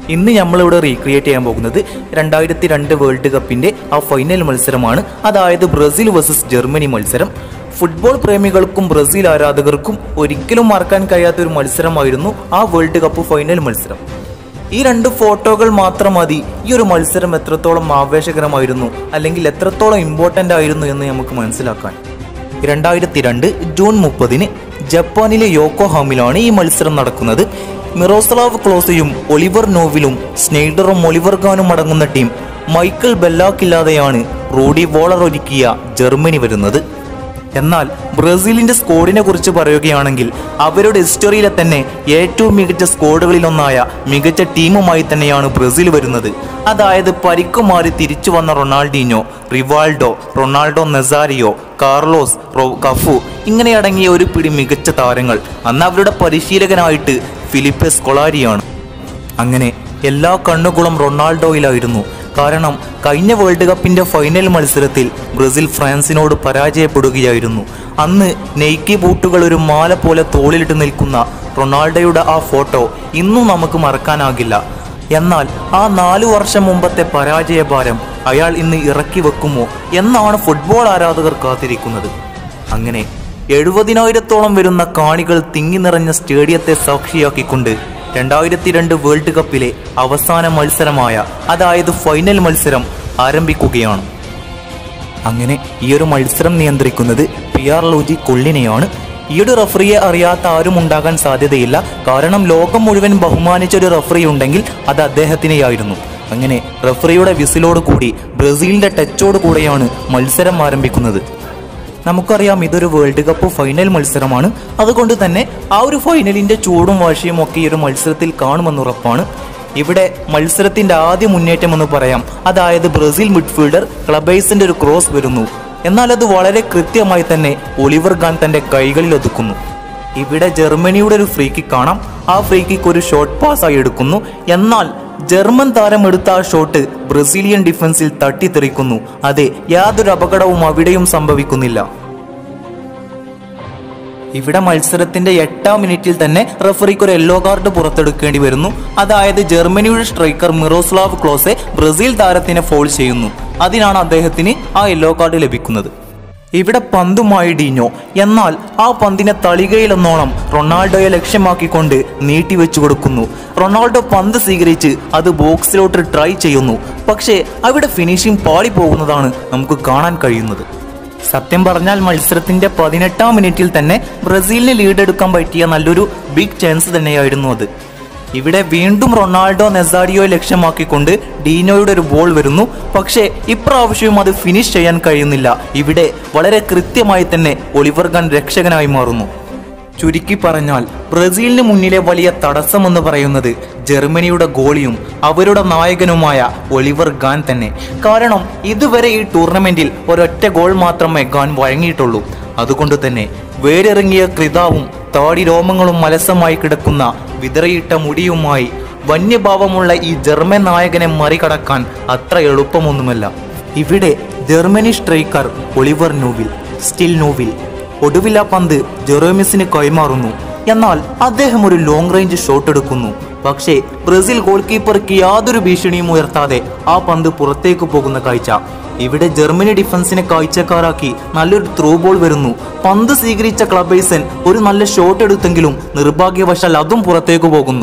ഇന്ന് നമ്മളിവിടെ റീക്രിയേറ്റ് ചെയ്യാൻ പോകുന്നത് രണ്ടായിരത്തി രണ്ട് വേൾഡ് കപ്പിന്റെ ആ ഫൈനൽ മത്സരമാണ് അതായത് ബ്രസീൽ വേഴ്സസ് ജർമ്മനി മത്സരം ഫുട്ബോൾ പ്രേമികൾക്കും ബ്രസീൽ ആരാധകർക്കും ഒരിക്കലും മറക്കാൻ കഴിയാത്ത ഒരു മത്സരമായിരുന്നു ആ വേൾഡ് കപ്പ് ഫൈനൽ മത്സരം ഈ രണ്ട് ഫോട്ടോകൾ മാത്രം മതി ഈ ഒരു മത്സരം എത്രത്തോളം ആവേശകരമായിരുന്നു അല്ലെങ്കിൽ എത്രത്തോളം ഇമ്പോർട്ടൻ്റ് ആയിരുന്നു എന്ന് നമുക്ക് മനസ്സിലാക്കാൻ രണ്ടായിരത്തി രണ്ട് ജൂൺ മുപ്പതിന് ജപ്പാനിലെ യോക്കോഹാമിലാണ് ഈ മത്സരം നടക്കുന്നത് മിറോസ്ലാവ് ക്ലോസയും ഒലിവർ നോവിലും സ്നെയ്ഡറും ഒലിവർ ഖാനും അടങ്ങുന്ന ടീം മൈക്കിൾ ബെല്ലാക്കില്ലാതെയാണ് റൂഡി വോളർ ഒരുക്കിയ ജർമ്മനി വരുന്നത് എന്നാൽ ബ്രസീലിന്റെ സ്കോഡിനെ കുറിച്ച് പറയുകയാണെങ്കിൽ അവരുടെ ഹിസ്റ്ററിയിലെ തന്നെ ഏറ്റവും മികച്ച സ്കോഡുകളിലൊന്നായ മികച്ച ടീമുമായി തന്നെയാണ് ബ്രസീൽ വരുന്നത് അതായത് പരിക്കുമാറി തിരിച്ചു വന്ന Ronaldinho Rivaldo Ronaldo Nazario Carlos റോ കഫു ഇങ്ങനെ അടങ്ങിയ ഒരു പിടി മികച്ച താരങ്ങൾ അന്ന് അവരുടെ പരിശീലകനായിട്ട് ഫിലിപ്പെ സ്കൊളാരിയാണ് അങ്ങനെ എല്ലാ കണ്ണുകളും റൊണാൾഡോയിലായിരുന്നു കാരണം കഴിഞ്ഞ വേൾഡ് കപ്പിന്റെ ഫൈനൽ മത്സരത്തിൽ ബ്രസീൽ ഫ്രാൻസിനോട് പരാജയപ്പെടുകയായിരുന്നു അന്ന് നെയ്ക്കി ബൂട്ടുകൾ ഒരു മാല പോലെ തോളിലിട്ട് നിൽക്കുന്ന റൊണാൾഡോയുടെ ആ ഫോട്ടോ ഇന്നും നമുക്ക് മറക്കാനാകില്ല എന്നാൽ ആ നാലു വർഷം മുമ്പത്തെ പരാജയഭാരം അയാൾ ഇന്ന് ഇറക്കി വെക്കുമോ എന്നാണ് ഫുട്ബോൾ ആരാധകർ കാത്തിരിക്കുന്നത് അങ്ങനെ എഴുപതിനായിരത്തോളം വരുന്ന കാണികൾ തിങ്ങി നിറഞ്ഞ സ്റ്റേഡിയത്തെ സാക്ഷിയാക്കിക്കൊണ്ട് രണ്ടായിരത്തി രണ്ട് വേൾഡ് കപ്പിലെ അവസാന മത്സരമായ അതായത് ഫൈനൽ മത്സരം ആരംഭിക്കുകയാണ് അങ്ങനെ ഈ ഒരു മത്സരം നിയന്ത്രിക്കുന്നത് പി ആർ ലോജി കൊള്ളിനെയാണ് ഈയൊരു റഫറിയെ അറിയാത്ത ആരും ഉണ്ടാകാൻ സാധ്യതയില്ല കാരണം ലോകം മുഴുവൻ ബഹുമാനിച്ച ഒരു റഫറി ഉണ്ടെങ്കിൽ അത് അദ്ദേഹത്തിനെയായിരുന്നു അങ്ങനെ റഫറിയുടെ വിസിലോട് കൂടി ബ്രസീലിന്റെ ടച്ചോട് കൂടെയാണ് മത്സരം ആരംഭിക്കുന്നത് നമുക്കറിയാം ഇതൊരു വേൾഡ് കപ്പ് ഫൈനൽ മത്സരമാണ് അതുകൊണ്ട് തന്നെ ആ ഒരു ഫൈനലിന്റെ ചൂടും വാശിയും ഒക്കെ ഈ ഒരു മത്സരത്തിൽ കാണുമെന്ന് ഉറപ്പാണ് ഇവിടെ മത്സരത്തിന്റെ ആദ്യ മുന്നേറ്റം എന്ന് പറയാം അതായത് ബ്രസീൽ മിഡ്ഫീൽഡർ ക്ലബൈസിന്റെ ഒരു ക്രോസ് വരുന്നു എന്നാൽ അത് വളരെ കൃത്യമായി തന്നെ ഒലിവർ ഖാൻ തന്റെ കൈകളിൽ ഒതുക്കുന്നു ഇവിടെ ജർമ്മനിയുടെ ഒരു ഫ്രീ കിക്ക് കാണാം ആ ഫ്രീ കിക്ക് ഒരു ഷോർട്ട് പാസ് ആയി എടുക്കുന്നു എന്നാൽ ജർമ്മൻ താരം എടുത്ത ആ ഷോട്ട് ബ്രസീലിയൻ ഡിഫൻസിൽ തട്ടിത്തെറിക്കുന്നു അതെ യാതൊരു അപകടവും അവിടെയും സംഭവിക്കുന്നില്ല ഇവിടെ മത്സരത്തിന്റെ എട്ടാം മിനിറ്റിൽ തന്നെ റഫറിക്ക് ഒരു യെല്ലോ കാർഡ് പുറത്തെടുക്കേണ്ടി വരുന്നു അതായത് ജർമ്മനിയുടെ സ്ട്രൈക്കർ മിറോസ്ലാവ് ക്ലോസെ ബ്രസീൽ താരത്തിനെ ഫോൾ ചെയ്യുന്നു അതിനാണ് അദ്ദേഹത്തിന് ആ യെല്ലോ കാർഡ് ലഭിക്കുന്നത് ഇവിടെ പന്തുമായി ഡീഞ്ഞോ എന്നാൽ ആ പന്തിനെ തളികയിലെന്നോണം റൊണാൾഡോയെ ലക്ഷ്യമാക്കിക്കൊണ്ട് നീട്ടിവെച്ചു കൊടുക്കുന്നു റൊണാൾഡോ പന്ത് സ്വീകരിച്ച് അത് ബോക്സിലോട്ട് ട്രൈ ചെയ്യുന്നു പക്ഷേ അവിടെ ഫിനിഷിംഗ് പാളി പോകുന്നതാണ് നമുക്ക് കാണാൻ കഴിയുന്നത് സത്യം പറഞ്ഞാൽ മത്സരത്തിന്റെ പതിനെട്ടാം മിനിറ്റിൽ തന്നെ ബ്രസീലിന് ലീഡ് എടുക്കാൻ പറ്റിയ നല്ലൊരു ബിഗ് ചാൻസ് തന്നെയായിരുന്നു അത് ഇവിടെ വീണ്ടും റൊണാൾഡോ നെസാഡിയോയെ ലക്ഷ്യമാക്കിക്കൊണ്ട് ഡീനോയുടെ ഒരു ബോൾ വരുന്നു പക്ഷേ ഇപ്രാവശ്യവും അത് ഫിനിഷ് ചെയ്യാൻ കഴിയുന്നില്ല ഇവിടെ വളരെ കൃത്യമായി തന്നെ ഒലിവർ ഖാൻ രക്ഷകനായി മാറുന്നു ചുരുക്കി പറഞ്ഞാൽ ബ്രസീലിന് മുന്നിലെ വലിയ തടസ്സമെന്ന് പറയുന്നത് ജർമ്മനിയുടെ ഗോളിയും അവരുടെ നായകനുമായ ഒലിവർ ഖാൻ തന്നെ കാരണം ഇതുവരെ ഈ ടൂർണമെന്റിൽ ഒരൊറ്റ ഗോൾ മാത്രമേ ഖാൻ വഴങ്ങിയിട്ടുള്ളൂ അതുകൊണ്ട് തന്നെ വേരിറങ്ങിയ കൃതാവും താടി രോമങ്ങളും മലസമായി കിടക്കുന്ന വിതറിയിട്ട മുടിയുമായി വന്യഭാവമുള്ള ഈ ജർമ്മൻ നായകനെ മറികടക്കാൻ അത്ര എളുപ്പമൊന്നുമല്ല ഇവിടെ Germany striker Oliver Neuville still Neuville ഒടുവിൽ ആ പന്ത് ജെറോമിസിന് കൈമാറുന്നു എന്നാൽ അദ്ദേഹം ഒരു ലോങ് റേഞ്ച് ഷോട്ട് എടുക്കുന്നു പക്ഷേ ബ്രസീൽ ഗോൾ കീപ്പർക്ക് യാതൊരു ഭീഷണിയും ഉയർത്താതെ ആ പന്ത് പുറത്തേക്ക് പോകുന്ന കാഴ്ച ഇവിടെ ജർമ്മനി ഡിഫൻസിനെ കാഴ്ചക്കാരാക്കി നല്ലൊരു ത്രൂ ബോൾ വരുന്നു പന്ത് സ്വീകരിച്ച ക്ലബൈസൻ ഒരു നല്ല ഷോട്ട് എടുത്തെങ്കിലും നിർഭാഗ്യവശാൽ അതും പുറത്തേക്ക് പോകുന്നു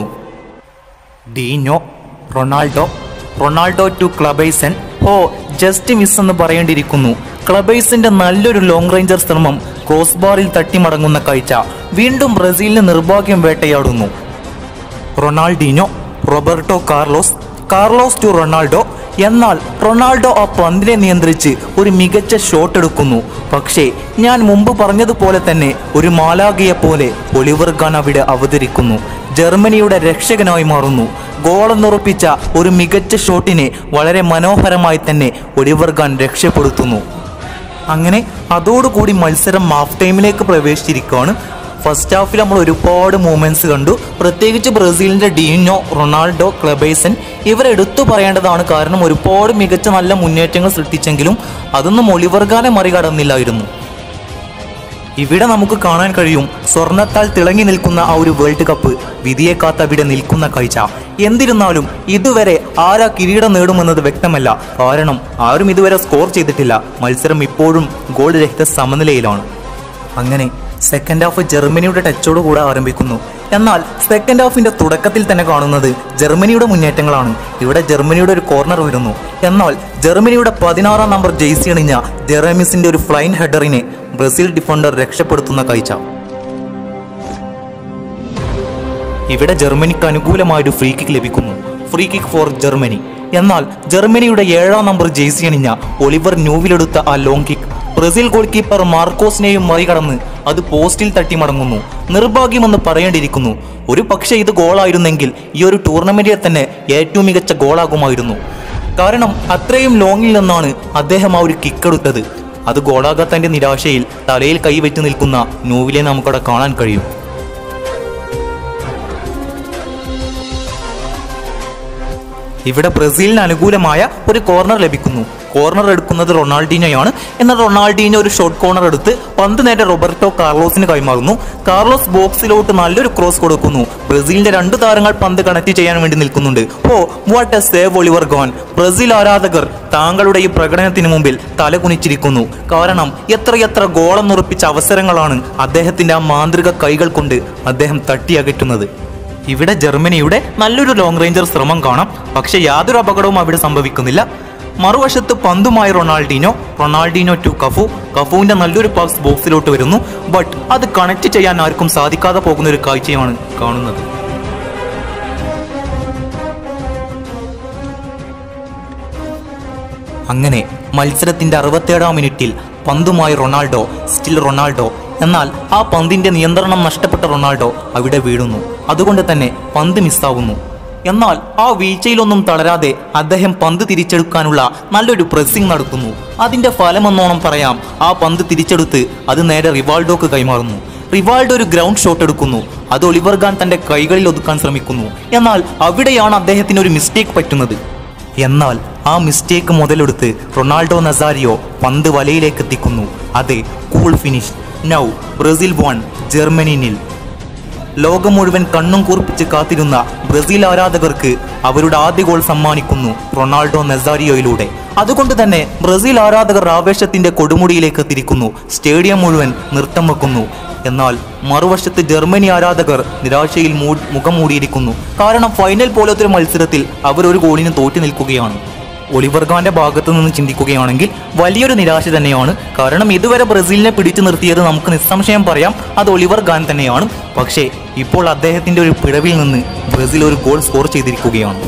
ഡീനോ Ronaldo Ronaldo to Kleberson oh just miss എന്ന് പറയേണ്ടിയിരിക്കുന്നു ക്ലബൈസിന്റെ നല്ലൊരു ലോങ് റേഞ്ചർ ശ്രമം ക്രോസ് ബാറിൽ തട്ടിമടങ്ങുന്ന കാഴ്ച വീണ്ടും ബ്രസീലിന് നിർഭാഗ്യം വേട്ടയാടുന്നു Ronaldinho Roberto Carlos Carlos to Ronaldo എന്നാൽ റൊണാൾഡോ ആ പന്തിനെ നിയന്ത്രിച്ച് ഒരു മികച്ച ഷോട്ട് എടുക്കുന്നു പക്ഷേ ഞാൻ മുമ്പ് പറഞ്ഞതുപോലെ തന്നെ ഒരു മാലാഗയെ പോലെ ഒലിവർ ഖാൻ അവിടെ അവതരിക്കുന്നു ജർമ്മനിയുടെ രക്ഷകനായി മാറുന്നു ഗോളെന്നുറപ്പിച്ച ഒരു മികച്ച ഷോട്ടിനെ വളരെ മനോഹരമായി തന്നെ ഒലിവർ ഖാൻ രക്ഷപ്പെടുത്തുന്നു അങ്ങനെ അതോടുകൂടി മത്സരം ഹാഫ് ടൈമിലേക്ക് പ്രവേശിച്ചിരിക്കുകയാണ് ഫസ്റ്റ് ഹാഫിൽ നമ്മൾ ഒരുപാട് മൂവ്മെന്റ്സ് കണ്ടു പ്രത്യേകിച്ച് ബ്രസീലിന്റെ ഡീനോ റൊണാൾഡോ ക്ലബൈസൻ ഇവർ എടുത്തു പറയേണ്ടതാണ് കാരണം ഒരുപാട് മികച്ച നല്ല മുന്നേറ്റങ്ങൾ സൃഷ്ടിച്ചെങ്കിലും അതൊന്നും ഒലിവർഗാനെ മറികടന്നില്ലായിരുന്നു ഇവിടെ നമുക്ക് കാണാൻ കഴിയും സ്വർണത്താൽ തിളങ്ങി നിൽക്കുന്ന ആ ഒരു വേൾഡ് കപ്പ് വിധിയെ കാത്തവിടെ നിൽക്കുന്ന കാഴ്ച എന്നിരുന്നാലും ഇതുവരെ ആരാ കിരീടം നേടുമെന്നത് വ്യക്തമല്ല കാരണം ആരും ഇതുവരെ സ്കോർ ചെയ്തിട്ടില്ല മത്സരം ഇപ്പോഴും ഗോൾ രഹിത സമനിലയിലാണ് അങ്ങനെ സെക്കൻഡ് ഹാഫ് ജർമ്മനിയുടെ ടച്ചോട് കൂടെ ആരംഭിക്കുന്നു എന്നാൽ സെക്കൻഡ് ഹാഫിന്റെ തുടക്കത്തിൽ തന്നെ കാണുന്നത് ജർമ്മനിയുടെ മുന്നേറ്റങ്ങളാണ് ഇവിടെ ജർമ്മനിയുടെ ഒരു കോർണർ വരുന്നു എന്നാൽ ജർമ്മനിയുടെ പതിനാറാം നമ്പർ ജെയ്സി അണിഞ്ഞ ജെറമിസിന്റെ ഒരു ഫ്ലൈൻ ഹെഡറിനെ ബ്രസീൽ ഡിഫൻഡർ രക്ഷപ്പെടുത്തുന്ന കാഴ്ച ഇവിടെ ജർമ്മനിക്ക് അനുകൂലമായ ഒരു ഫ്രീ കിക്ക് ലഭിക്കുന്നു ഫ്രീ കിക്ക് ഫോർ ജർമ്മനി എന്നാൽ ജർമ്മനിയുടെ ഏഴാം നമ്പർ ജെയ്സി അണിഞ്ഞ ഒലിവർ ന്യൂവിലെടുത്ത ആ long kick Brazil goalkeeper മാർക്കോസിനെയും മറികടന്ന് അത് പോസ്റ്റിൽ തട്ടി മടങ്ങുന്നു നിർഭാഗ്യമെന്ന് പറയേണ്ടിയിരിക്കുന്നു ഒരു പക്ഷേ ഇത് ഗോളായിരുന്നെങ്കിൽ ഈ ഒരു ടൂർണമെന്റിൽ തന്നെ ഏറ്റവും മികച്ച ഗോളാകുമായിരുന്നു കാരണം അത്രയും ലോങ്ങിൽ നിന്നാണ് അദ്ദേഹം ആ ഒരു കിക്ക് എടുത്തത് അത് ഗോളാകാത്തതിന്റെ നിരാശയിൽ തലയിൽ കൈവെച്ച് നിൽക്കുന്ന ന്യൂവിലെ നമുക്കവിടെ കാണാൻ കഴിയും ഇവിടെ ബ്രസീലിന് അനുകൂലമായ ഒരു കോർണർ ലഭിക്കുന്നു കോർണർ എടുക്കുന്നത് റൊണാൾഡീനോയാണ് എന്നാൽ റൊണാൾഡീനോ ഒരു ഷോർട്ട് കോർണർ എടുത്ത് പന്ത് നേരെ റോബർട്ടോ കാർലോസിന് കൈമാറുന്നു കാർലോസ് ബോക്സിലോട്ട് നല്ലൊരു ക്രോസ് കൊടുക്കുന്നു ബ്രസീലിന്റെ രണ്ട് താരങ്ങൾ പന്ത് കണക്ട് ചെയ്യാൻ വേണ്ടി നിൽക്കുന്നുണ്ട് oh what a save Oliver Kahn Brazil ആരാധകർ താങ്കളുടെ ഈ പ്രകടനത്തിന് മുമ്പിൽ തലകുനിച്ചിരിക്കുന്നു കാരണം എത്രയെത്ര ഗോളെന്നുറപ്പിച്ച അവസരങ്ങളാണ് അദ്ദേഹത്തിന്റെ ആ മാന്ത്രിക കൈകൾ കൊണ്ട് അദ്ദേഹം തട്ടിയകറ്റുന്നത് ഇവിടെ ജർമ്മനിയുടെ നല്ലൊരു ലോങ് റേഞ്ചർ ശ്രമം കാണാം പക്ഷെ യാതൊരു അപകടവും അവിടെ സംഭവിക്കുന്നില്ല മറുവശത്ത് പന്തുമായി റൊണാൾഡീനോ റൊണാൾഡീനോ ടു കഫു കഫുവിന്റെ നല്ലൊരു പാസ് ബോക്സിലോട്ട് വരുന്നു ബട്ട് അത് കണക്ട് ചെയ്യാൻ ആർക്കും സാധിക്കാതെ പോകുന്ന ഒരു കാഴ്ചയാണ് കാണുന്നത് അങ്ങനെ മത്സരത്തിന്റെ അറുപത്തേഴാം മിനിറ്റിൽ പന്തുമായി റൊണാൾഡോ സ്റ്റിൽ റൊണാൾഡോ എന്നാൽ ആ പന്തിന്റെ നിയന്ത്രണം നഷ്ടപ്പെട്ട റൊണാൾഡോ അവിടെ വീഴുന്നു അതുകൊണ്ട് തന്നെ പന്ത് മിസ്സാവുന്നു എന്നാൽ ആ വീഴ്ചയിലൊന്നും തളരാതെ അദ്ദേഹം പന്ത് തിരിച്ചെടുക്കാനുള്ള നല്ലൊരു പ്രസ്സിംഗ് നടത്തുന്നു അതിന്റെ ഫലമെന്നോണം പറയാം ആ പന്ത് തിരിച്ചെടുത്ത് അത് നേരെ റിവാൾഡോക്ക് കൈമാറുന്നു റിവാൾഡോ ഒരു ഗ്രൗണ്ട് ഷോട്ട് എടുക്കുന്നു അത് ഒളിവർ ഖാൻ തന്റെ കൈകളിൽ ഒതുക്കാൻ ശ്രമിക്കുന്നു എന്നാൽ അവിടെയാണ് അദ്ദേഹത്തിന് ഒരു മിസ്റ്റേക്ക് പറ്റുന്നത് എന്നാൽ ആ മിസ്റ്റേക്ക് മുതലെടുത്ത് റൊണാൾഡോ നസാരിയോ പന്ത് വലയിലേക്ക് എത്തിക്കുന്നു അതെ cool finish now Brazil one Germany nil ലോകം മുഴുവൻ കണ്ണും കൂർപ്പിച്ച് കാത്തിരുന്ന ബ്രസീൽ ആരാധകർക്ക് അവരുടെ ആദ്യ ഗോൾ സമ്മാനിക്കുന്നു റൊണാൾഡോ നെസാരിയോയിലൂടെ അതുകൊണ്ട് തന്നെ ബ്രസീൽ ആരാധകർ ആവേശത്തിന്റെ കൊടുമുടിയിലേക്ക് എത്തിയിരിക്കുന്നു സ്റ്റേഡിയം മുഴുവൻ നൃത്തം വെക്കുന്നു എന്നാൽ മറുവശത്ത് ജർമ്മനി ആരാധകർ നിരാശയിൽ മൂ- മുഖം മൂടിയിരിക്കുന്നു കാരണം ഫൈനൽ പോലത്തെ ഒരു മത്സരത്തിൽ അവർ ഒരു ഗോളിന് തോറ്റു നിൽക്കുകയാണ് ഒലിവർ ഖാന്റെ ഭാഗത്തു നിന്ന് ചിന്തിക്കുകയാണെങ്കിൽ വലിയൊരു നിരാശ തന്നെയാണ് കാരണം ഇതുവരെ ബ്രസീലിനെ പിടിച്ചു നിർത്തിയത് നമുക്ക് നിസ്സംശയം പറയാം അത് ഒലിവർ ഖാൻ തന്നെയാണ് പക്ഷേ ഇപ്പോൾ അദ്ദേഹത്തിന്റെ ഒരു പിഴവിൽ നിന്ന് ബ്രസീൽ ഒരു ഗോൾ സ്കോർ ചെയ്തിരിക്കുകയാണ്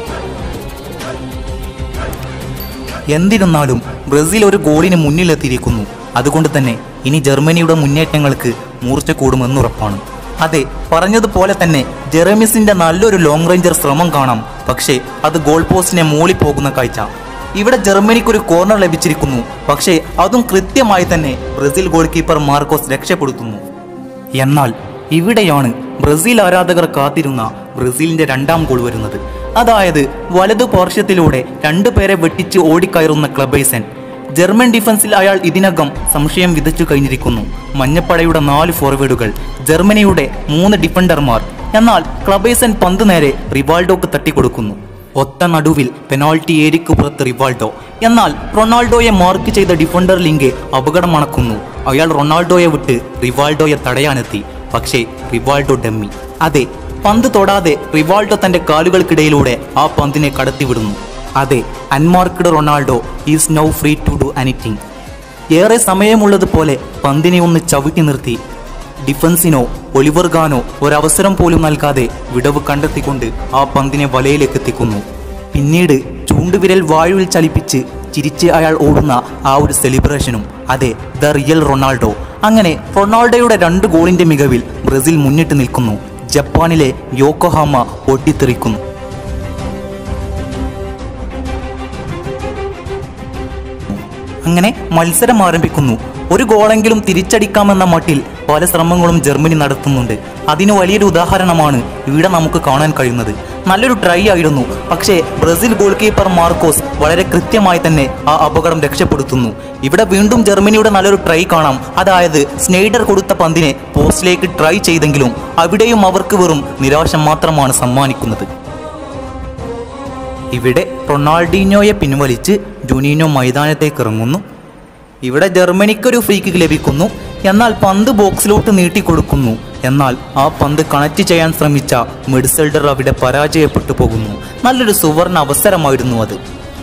എന്നിരുന്നാലും ബ്രസീൽ ഒരു ഗോളിന് മുന്നിലെത്തിയിരിക്കുന്നു അതുകൊണ്ട് തന്നെ ഇനി ജർമ്മനിയുടെ മുന്നേറ്റങ്ങൾക്ക് മൂർച്ച കൂടുമെന്നുറപ്പാണ് അതെ പറഞ്ഞതുപോലെ തന്നെ ജെറമിസിന്റെ നല്ലൊരു ലോങ് റേഞ്ചർ ശ്രമം കാണാം പക്ഷേ അത് ഗോൾ പോസ്റ്റിനെ മൂളി പോകുന്ന കാഴ്ച ഇവിടെ ജർമ്മനിക്ക് ഒരു കോർണർ ലഭിച്ചിരിക്കുന്നു പക്ഷേ അതും കൃത്യമായി തന്നെ ബ്രസീൽ ഗോൾ കീപ്പർ മാർക്കോസ് രക്ഷപ്പെടുത്തുന്നു എന്നാൽ ഇവിടെയാണ് ബ്രസീൽ ആരാധകർ കാത്തിരുന്ന ബ്രസീലിന്റെ രണ്ടാം ഗോൾ വരുന്നത് അതായത് വലതു പോർഷ്യത്തിലൂടെ രണ്ടുപേരെ വെട്ടിച്ച് ഓടിക്കയറുന്ന ക്ലബൈസൻ ജർമ്മൻ ഡിഫൻസിൽ അയാൾ ഇതിനകം സംശയം വിതച്ചു കഴിഞ്ഞിരിക്കുന്നു മഞ്ഞപ്പടയുടെ നാല് ഫോർവേഡുകൾ ജർമ്മനിയുടെ മൂന്ന് ഡിഫൻഡർമാർ എന്നാൽ ക്ലബൈസൻ പന്ത് നേരെ റിവാൾഡോക്ക് തട്ടിക്കൊടുക്കുന്നു ഒത്ത നടുവിൽ പെനാൾട്ടി ഏരിക്ക് പുറത്ത് റിവാൾഡോ എന്നാൽ റൊണാൾഡോയെ മാർക്ക് ചെയ്ത ഡിഫൻഡർ ലിങ്കെ അപകടം മണക്കുന്നു അയാൾ റൊണാൾഡോയെ വിട്ട് റിവാൾഡോയെ തടയാനെത്തി പക്ഷേ റിവാൾഡോ ഡമ്മി അതെ പന്ത് തൊടാതെ റിവാൾഡോ തന്റെ കാലുകൾക്കിടയിലൂടെ ആ പന്തിനെ കടത്തിവിടുന്നു അതെ unmarked Ronaldo is now free to do anything ഏറെ സമയമുള്ളതുപോലെ പന്തിനെ ഒന്ന് ചവിട്ടി നിർത്തി ഡിഫൻസിനോ ഒലിവർ ഖാനോ ഒരവസരം പോലും നൽകാതെ വിടവ് കണ്ടെത്തിക്കൊണ്ട് ആ പന്തിനെ വലയിലേക്ക് എത്തിക്കുന്നു പിന്നീട് ചൂണ്ടുവിരൽ വായുവിൽ ചലിപ്പിച്ച് ചിരിച്ച് അയാൾ ഓടുന്ന ആ ഒരു സെലിബ്രേഷനും അതെ ദ റിയൽ റൊണാൾഡോ അങ്ങനെ റൊണാൾഡോയുടെ രണ്ട് ഗോളിന്റെ മികവിൽ ബ്രസീൽ മുന്നിട്ട് നിൽക്കുന്നു ജപ്പാനിലെ യോക്കോഹാമ ഒട്ടിത്തെറിക്കുന്നു അങ്ങനെ മത്സരം ആരംഭിക്കുന്നു ഒരു ഗോളെങ്കിലും തിരിച്ചടിക്കാമെന്ന മട്ടിൽ പല ശ്രമങ്ങളും ജർമ്മനി നടത്തുന്നുണ്ട് അതിന് വലിയൊരു ഉദാഹരണമാണ് ഇവിടെ നമുക്ക് കാണാൻ കഴിയുന്നത് നല്ലൊരു ട്രൈ ആയിരുന്നു പക്ഷേ ബ്രസീൽ ഗോൾ കീപ്പർ മാർക്കോസ് വളരെ കൃത്യമായി തന്നെ ആ അപകടം രക്ഷപ്പെടുത്തുന്നു ഇവിടെ വീണ്ടും ജർമ്മനിയുടെ നല്ലൊരു ട്രൈ കാണാം അതായത് സ്നെയ്ഡർ കൊടുത്ത പന്തിനെ പോസ്റ്റിലേക്ക് ട്രൈ ചെയ്തെങ്കിലും അവിടെയും അവർക്ക് വെറും നിരാശ മാത്രമാണ് സമ്മാനിക്കുന്നത് ഇവിടെ റൊണാൾഡീഞ്ഞോയെ പിൻവലിച്ച് ജുനീനോ മൈതാനത്തേക്ക് ഇറങ്ങുന്നു ഇവിടെ ജർമ്മനിക്കൊരു ഫ്രീ കിക്ക് ലഭിക്കുന്നു എന്നാൽ പന്ത് ബോക്സിലോട്ട് നീട്ടിക്കൊടുക്കുന്നു എന്നാൽ ആ പന്ത് കണക്ട് ചെയ്യാൻ ശ്രമിച്ച മിഡ്സെൽഡർ അവിടെ പരാജയപ്പെട്ടു പോകുന്നു നല്ലൊരു സുവർണ അവസരമായിരുന്നു അത്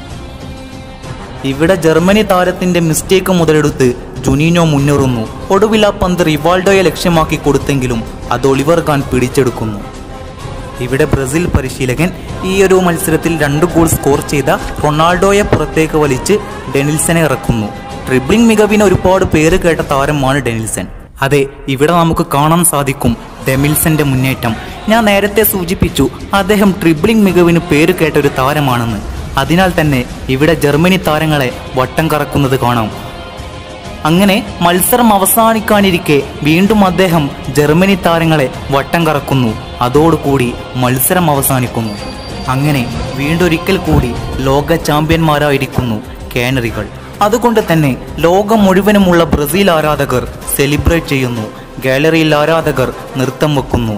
ഇവിടെ ജർമ്മനി താരത്തിന്റെ മിസ്റ്റേക്ക് മുതലെടുത്ത് ജുനീനോ മുന്നേറുന്നു ഒടുവിൽ ആ പന്ത് റിവാൾഡോയെ ലക്ഷ്യമാക്കി കൊടുത്തെങ്കിലും അത് ഒളിവർ ഖാൻ പിടിച്ചെടുക്കുന്നു ഇവിടെ ബ്രസീൽ പരിശീലകൻ ഈ ഒരു മത്സരത്തിൽ രണ്ട് ഗോൾ സ്കോർ ചെയ്ത റൊണാൾഡോയെ പുറത്തേക്ക് വലിച്ച് ഡെനിൽസനെ ഇറക്കുന്നു ട്രിബ്ലിംഗ് മികവിന് ഒരുപാട് പേര് കേട്ട താരമാണ് ഡെനിൽസൺ അതെ ഇവിടെ നമുക്ക് കാണാൻ സാധിക്കും ഡെമിൽസന്റെ മുന്നേറ്റം ഞാൻ നേരത്തെ സൂചിപ്പിച്ചു അദ്ദേഹം ട്രിബ്ലിംഗ് മികവിന് പേര് കേട്ട ഒരു താരമാണെന്ന് അതിനാൽ തന്നെ ഇവിടെ ജർമ്മനി താരങ്ങളെ വട്ടം കറക്കുന്നത് കാണാം അങ്ങനെ മത്സരം അവസാനിക്കാനിരിക്കെ വീണ്ടും അദ്ദേഹം ജർമ്മനി താരങ്ങളെ വട്ടം കറക്കുന്നു അതോടുകൂടി മത്സരം അവസാനിക്കുന്നു അങ്ങനെ വീണ്ടൊരിക്കൽ കൂടി ലോക ചാമ്പ്യന്മാരായിരിക്കുന്നു കാനറികൾ അതുകൊണ്ട് തന്നെ ലോകം മുഴുവനുമുള്ള ബ്രസീൽ ആരാധകർ സെലിബ്രേറ്റ് ചെയ്യുന്നു ഗാലറിയിൽ ആരാധകർ നൃത്തം വെക്കുന്നു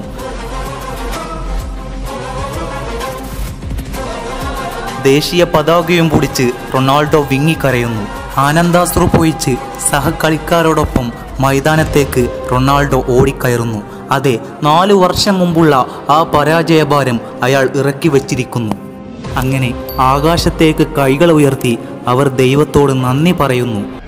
ദേശീയ പതാകയും പിടിച്ച് റൊണാൾഡോ വിങ്ങിക്കരയുന്നു ആനന്ദാശ്രു പൊയിച്ച് സഹകളിക്കാരോടൊപ്പം മൈതാനത്തേക്ക് റൊണാൾഡോ ഓടിക്കയറുന്നു അതെ നാലു വർഷം മുമ്പുള്ള ആ പരാജയഭാരം അയാൾ ഇറക്കി വച്ചിരിക്കുന്നു അങ്ങനെ ആകാശത്തേക്ക് കൈകൾ ഉയർത്തി അവർ ദൈവത്തോട് നന്ദി പറയുന്നു